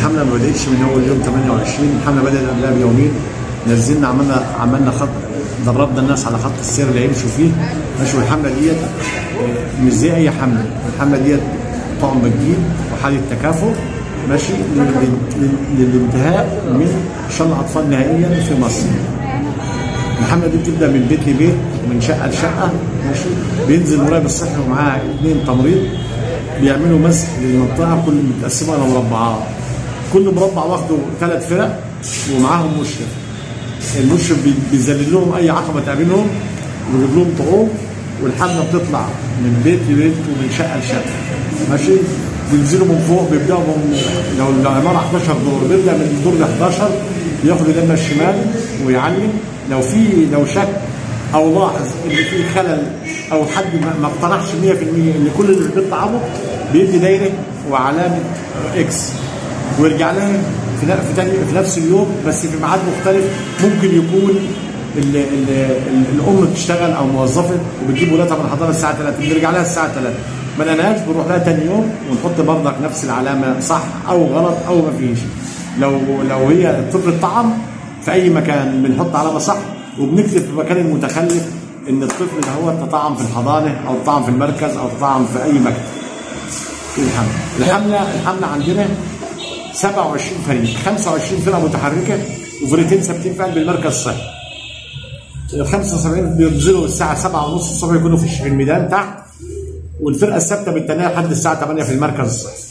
الحمله ما بداتش من اول يوم 28 الحمله بدات قبلها بيومين نزلنا عملنا عملنا خط دربنا الناس على خط السير اللي هيمشوا فيه ماشي والحمله ديت آه، مش زي اي حمله الحمله ديت طعم جديد وحاله تكافؤ ماشي لل- لل- للانتهاء من شر الاطفال نهائيا في مصر الحمله دي بتبدا من بيت لبيت ومن شقه لشقه ماشي بينزل مراقب الصحي ومعاه اثنين تمريض بيعملوا مسح للمنطقه كل متقسمه على مربعات كل مربع واخده ثلاث فرق ومعاهم مشرف المشرف بي- بيذلل لهم اي عقبه تقابلهم ويجيب لهم طعوم والحمله بتطلع من بيت لبيت ومن شقه لشقه ماشي بينزلوا من فوق بيبداوا من لو العماره 11 دور بيبدا من الدور ال 11 ياخد اللمه الشمال ويعلم لو في لو شك او لاحظ ان في خلل او حد ما- ما اقتنعش 100% ان كل اللي في البيت طعمه بيدي دايره وعلامه اكس ويرجع لها في ن- في, تاني في نفس اليوم بس في ميعاد مختلف ممكن يكون ال ال ال الام بتشتغل او موظفه وبتجيب ولادها من الحضانه الساعه 3 بنرجع لها الساعه 3 ما لقيناهاش بنروح لها تاني يوم ونحط برضك نفس العلامه صح او غلط او ما فيش لو لو هي الطفل الطعم في اي مكان بنحط علامه صح وبنكتب في المكان المتخلف ان الطفل ده هو تطعم في الحضانه او تطعم في المركز او تطعم في اي مكتب في الحمله الحمله الحمله عندنا 27 فريق 25 فرقه متحركه وفرقتين ثابتين في قلب المركز الصحي ال 75 بينزلوا الساعه 7 ونص الصبح يكونوا في في الميدان تحت والفرقه الثابته بالتنايه لحد الساعه 8 في المركز الصحي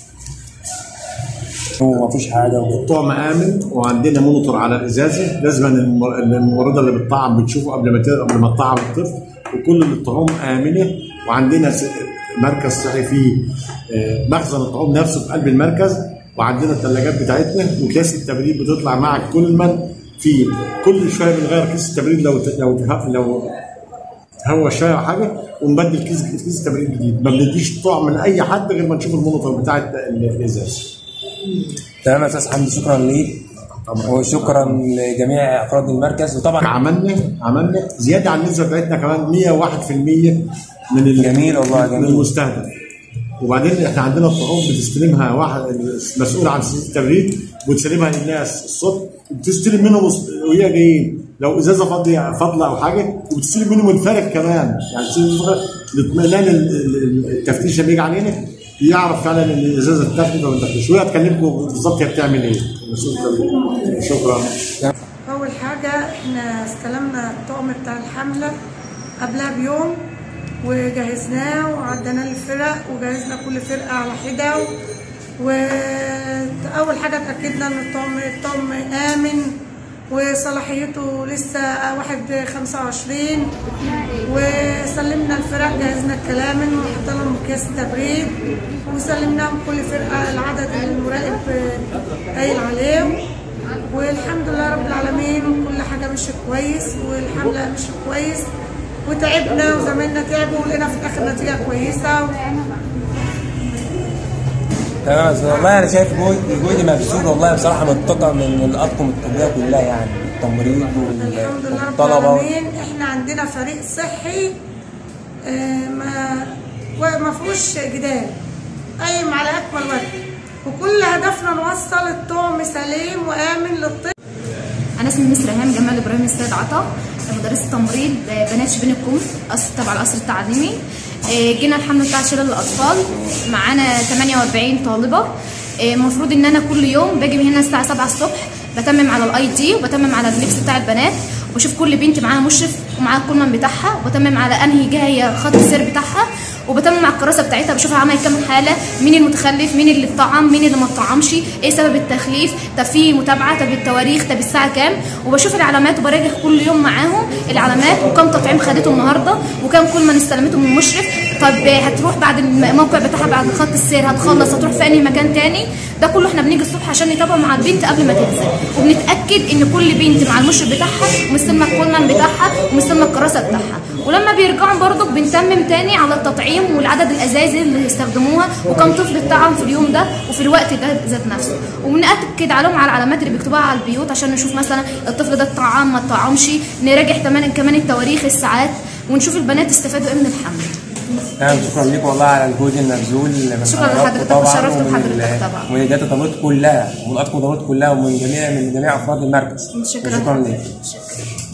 وما فيش حاجه و... الطعم امن وعندنا مونيتور على الازازه لازم المر- الممرضه اللي بتطعم بتشوفه قبل ما ت- قبل ما تطعم الطفل وكل الطعوم امنه وعندنا س- مركز صحي فيه آه، مخزن الطعوم نفسه في قلب المركز وعندنا الثلاجات بتاعتنا وكاس التبريد بتطلع معك كل من في كل شويه بنغير كيس التبريد لو ت- لو ته- لو هو شويه او حاجه ونبدل كيس كيس تبريد جديد ما بنديش طعم من اي حد غير ما نشوف المونيتور بتاع الت- الازاز تمام يا استاذ حمدي شكرا ليك وشكرا لجميع افراد المركز وطبعا عملنا عملنا زياده عن النسبه بتاعتنا كمان 101% من ال- جميل والله، جميل. من المستهدف وبعدين احنا عندنا الطعوم بتستلمها واحد مسؤول عن سلسله التبريد وتسلمها للناس الصبح وبتستلم منهم الص- وهي جايين لو ازازه فاضيه فاضله او حاجه وبتستلم منهم الفارق كمان يعني تستلم الفارق لاطمئنان ال- ال- التفتيش لما يجي علينا يعرف فعلا ان الازازه اتاخدت ولا ما اتاخدتش وهي هتكلمكم بالظبط هي بتعمل ايه مسؤول التبريد. شكرا أول حاجة إحنا استلمنا الطقم بتاع الحملة قبلها بيوم وجهزناه وعدنا الفرق وجهزنا كل فرقة على حدة وأول حاجة اتأكدنا إن الطقم الطقم آمن وصلاحيته لسه واحد خمسة وعشرين وسلمنا الفرق جهزنا الكلامن وحطينا لهم اكياس تبريد وسلمناهم كل فرقه العدد اللي المراقب قايل عليه والحمد لله رب العالمين كل حاجه مشيت كويس والحمله مشيت كويس وتعبنا وزمايلنا تعبوا ولقينا في الاخر نتيجه كويسه تمام يا أستاذ. والله انا شايف جهد جهدي مبذول والله بصراحه منطقه من الاطقم الطبيه كلها يعني التمريض وال- الحمد لله رب والطلبه العالمين احنا عندنا فريق صحي آه، ما وما فيهوش جدال قايم على اكمل وجه وكل هدفنا نوصل الطعم سليم وامن للطفل انا اسمي مس ريهام جمال ابراهيم السيد عطا مدرسه تمريض بنات شبين الكوم أصل تبع القصر التعليمي إيه، جينا الحمله بتاع شلل الاطفال معانا 48 طالبه إيه، المفروض ان انا كل يوم باجي من هنا الساعه 7 الصبح بتمم على الاي دي وبتمم على اللبس بتاع البنات وبشوف كل بنت معاها مشرف ومعاها الكولمان بتاعها وبتمم على انهي جهه هي خط السير بتاعها وبتمم على الكراسه بتاعتها بشوفها عملت كام حاله مين المتخلف مين اللي اتطعم مين اللي ما اتطعمش ايه سبب التخليف طب في متابعه طب التواريخ طب الساعه كام وبشوف العلامات وبراجع كل يوم معاهم العلامات وكم تطعيم خدته النهارده وكم كل ما استلمته من المشرف طب هتروح بعد الموقع بتاعها بعد خط السير هتخلص هتروح في انهي مكان تاني ده كله احنا بنيجي الصبح عشان نتابع مع البنت قبل ما تنزل وبنتاكد ان كل بنت مع المشرف بتاعها ومستلمه الكولمان بتاعها ومستلمه الكراسه بتاعها ولما بيرجعوا برضك بنتمم تاني على التطعيم والعدد الازايز اللي هيستخدموها وكم طفل اتطعم في اليوم ده وفي الوقت ده ذات نفسه وبنأكد عليهم على العلامات اللي بيكتبوها على البيوت عشان نشوف مثلا الطفل ده اتطعم ما اتطعمش نراجع كمان كمان التواريخ الساعات ونشوف البنات استفادوا ايه من الحمل نعم شكرا لكم والله على الجهد المبذول من شكرا حضراتكم لحضرتك طبعاً وشرفت ومن بحضرتك ال- طبعاً. ومن إدارة التمريض كلها ومن الأطقم التمريض كلها ومن جميع من جميع أفراد المركز شكرا شكرا لك شكرا